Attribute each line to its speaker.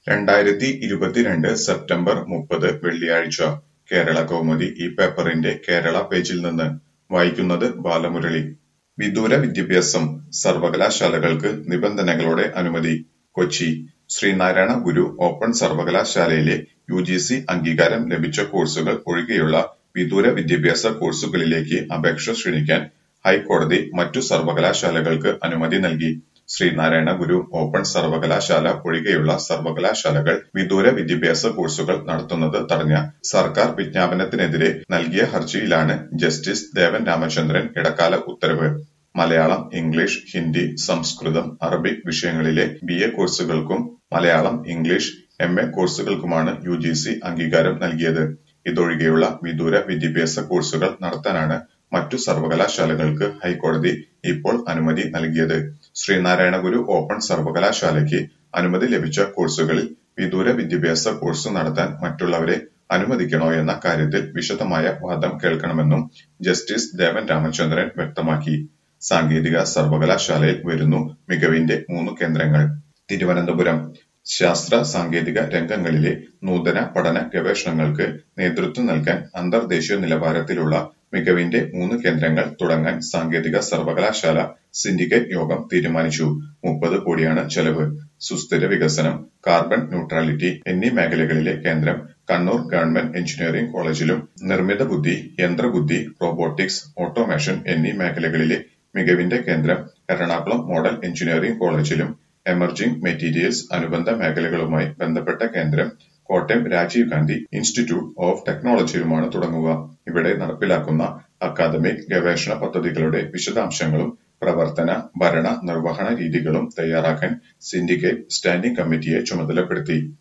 Speaker 1: രണ്ടായിരത്തി ഇരുപത്തിരണ്ട് സെപ്റ്റംബർ മുപ്പത് വെള്ളിയാഴ്ച കേരള കൗമുദി ഈ പേപ്പറിന്റെ കേരള പേജിൽ നിന്ന് വായിക്കുന്നത് ബാലമുരളി വിദൂര വിദ്യാഭ്യാസം സർവകലാശാലകൾക്ക് നിബന്ധനകളോടെ അനുമതി കൊച്ചി ശ്രീനാരായണ ഗുരു ഓപ്പൺ സർവകലാശാലയിലെ യു ജി സി അംഗീകാരം ലഭിച്ച കോഴ്സുകൾ ഒഴികെയുള്ള വിദൂര വിദ്യാഭ്യാസ കോഴ്സുകളിലേക്ക് അപേക്ഷ ക്ഷണിക്കാൻ ഹൈക്കോടതി മറ്റു സർവകലാശാലകൾക്ക് അനുമതി നൽകി ശ്രീനാരായണ ഗുരു ഓപ്പൺ സർവകലാശാല ഒഴികെയുള്ള സർവകലാശാലകൾ വിദൂര വിദ്യാഭ്യാസ കോഴ്സുകൾ നടത്തുന്നത് തടഞ്ഞ സർക്കാർ വിജ്ഞാപനത്തിനെതിരെ നൽകിയ ഹർജിയിലാണ് ജസ്റ്റിസ് ദേവൻ രാമചന്ദ്രൻ ഇടക്കാല ഉത്തരവ് മലയാളം ഇംഗ്ലീഷ് ഹിന്ദി സംസ്കൃതം അറബിക് വിഷയങ്ങളിലെ ബി എ കോഴ്സുകൾക്കും മലയാളം ഇംഗ്ലീഷ് എം എ കോഴ്സുകൾക്കുമാണ് യു ജി സി അംഗീകാരം നൽകിയത് ഇതൊഴികെയുള്ള വിദൂര വിദ്യാഭ്യാസ കോഴ്സുകൾ നടത്താനാണ് മറ്റു സർവകലാശാലകൾക്ക് ഹൈക്കോടതി ഇപ്പോൾ അനുമതി നൽകിയത് ശ്രീനാരായണ ഗുരു ഓപ്പൺ സർവകലാശാലയ്ക്ക് അനുമതി ലഭിച്ച കോഴ്സുകളിൽ വിദൂര വിദ്യാഭ്യാസ കോഴ്സ് നടത്താൻ മറ്റുള്ളവരെ അനുവദിക്കണോ എന്ന കാര്യത്തിൽ വിശദമായ വാദം കേൾക്കണമെന്നും ജസ്റ്റിസ് ദേവൻ രാമചന്ദ്രൻ വ്യക്തമാക്കി സാങ്കേതിക സർവകലാശാലയിൽ വരുന്നു മികവിന്റെ മൂന്ന് കേന്ദ്രങ്ങൾ തിരുവനന്തപുരം ശാസ്ത്ര സാങ്കേതിക രംഗങ്ങളിലെ നൂതന പഠന ഗവേഷണങ്ങൾക്ക് നേതൃത്വം നൽകാൻ അന്തർദേശീയ നിലവാരത്തിലുള്ള മികവിന്റെ മൂന്ന് കേന്ദ്രങ്ങൾ തുടങ്ങാൻ സാങ്കേതിക സർവകലാശാല സിൻഡിക്കേറ്റ് യോഗം തീരുമാനിച്ചു മുപ്പത് കോടിയാണ് ചെലവ് സുസ്ഥിര വികസനം കാർബൺ ന്യൂട്രാലിറ്റി എന്നീ മേഖലകളിലെ കേന്ദ്രം കണ്ണൂർ ഗവൺമെന്റ് എഞ്ചിനീയറിംഗ് കോളേജിലും നിർമ്മിത ബുദ്ധി യന്ത്രബുദ്ധി റോബോട്ടിക്സ് ഓട്ടോമേഷൻ എന്നീ മേഖലകളിലെ മികവിന്റെ കേന്ദ്രം എറണാകുളം മോഡൽ എഞ്ചിനീയറിംഗ് കോളേജിലും എമർജിംഗ് മെറ്റീരിയൽസ് അനുബന്ധ മേഖലകളുമായി ബന്ധപ്പെട്ട കേന്ദ്രം കോട്ടയം രാജീവ് ഗാന്ധി ഇൻസ്റ്റിറ്റ്യൂട്ട് ഓഫ് ടെക്നോളജിയിലുമാണ് തുടങ്ങുക ഇവിടെ നടപ്പിലാക്കുന്ന അക്കാദമിക് ഗവേഷണ പദ്ധതികളുടെ വിശദാംശങ്ങളും പ്രവർത്തന ഭരണ നിർവഹണ രീതികളും തയ്യാറാക്കാൻ സിൻഡിക്കേറ്റ് സ്റ്റാൻഡിംഗ് കമ്മിറ്റിയെ ചുമതലപ്പെടുത്തി